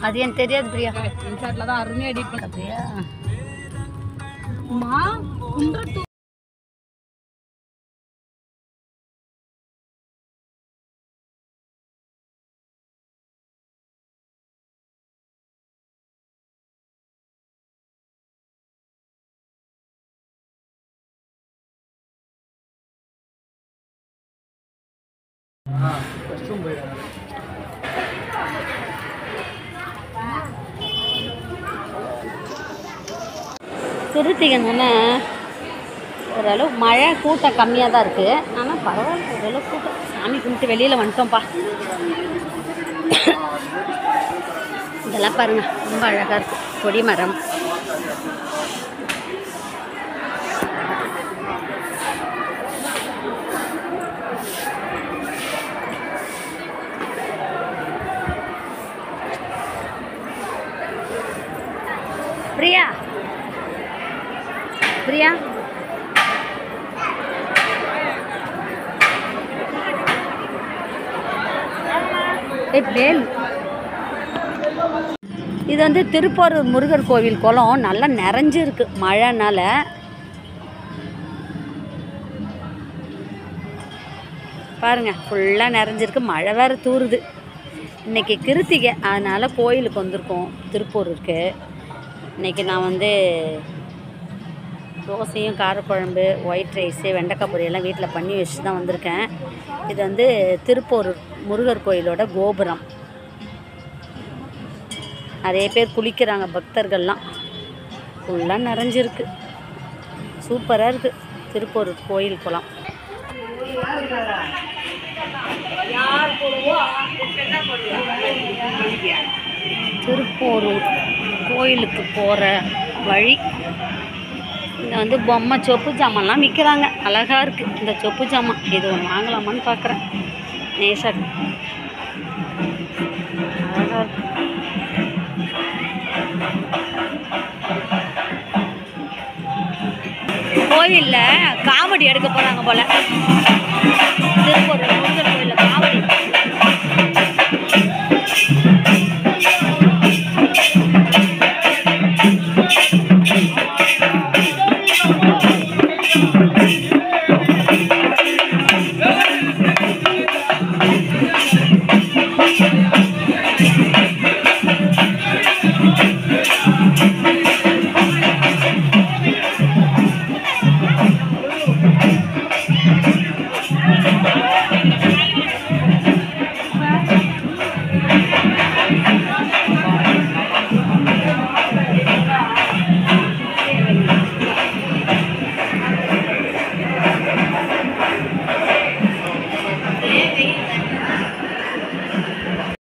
அது எனக்கு தெரியாது பிரியா இன்ஷாட்டில் தான் அருமையாக எடிட் பண்ண பிரியா மா குன்றத்தூர் திருத்திக்கணுன்னு ஓரளவு மழை கூட்டம் கம்மியாக தான் இருக்குது ஆனால் பரவாயில்ல ஓரளவு கூட்டம் சாமி கும்பிட்டு வெளியில் வந்துட்டோம்ப்பா இதெல்லாம் பாருங்க ரொம்ப அழகாக இருக்குது கொடிமரம் பிரியா பிரியா ஏய் வேல் இது வந்து திருப்போரூர் முருகர் கோவில் குளம் நல்லா நிறைஞ்சிருக்கு மழைனால பாருங்க ஃபுல்லாக நிறைஞ்சிருக்கு மழை வேற தூறுது இன்னைக்கு கிருத்திகை அதனால கோயிலுக்கு வந்திருக்கோம் திருப்பூருக்கு இன்னைக்கு நான் வந்து தோசையும் காரக்குழம்பு ஒயிட் ரைஸு வெண்டைக்காய் பொரியெல்லாம் வீட்டில் பண்ணி வச்சு தான் வந்திருக்கேன் இது வந்து திருப்பூர் முருகர் கோயிலோட கோபுரம் நிறைய பேர் குளிக்கிறாங்க பக்தர்கள்லாம் ஃபுல்லாக நிறைஞ்சிருக்கு சூப்பராக இருக்குது திருப்பூர் கோயில் குளம் திருப்போரூர் கோயிலுக்கு போகிற வழி இங்கே வந்து பொம்மை சொப்பு ஜாமான்லாம் விற்கிறாங்க அழகாக இருக்குது இந்த சொப்பு ஜாமான் இது ஒன்று வாங்கலாமான்னு பார்க்குறேன் நேசாக அழகாக இருக்கு கோவிலில் காமெடி எடுக்க போகிறாங்க போல் திருப்பூர்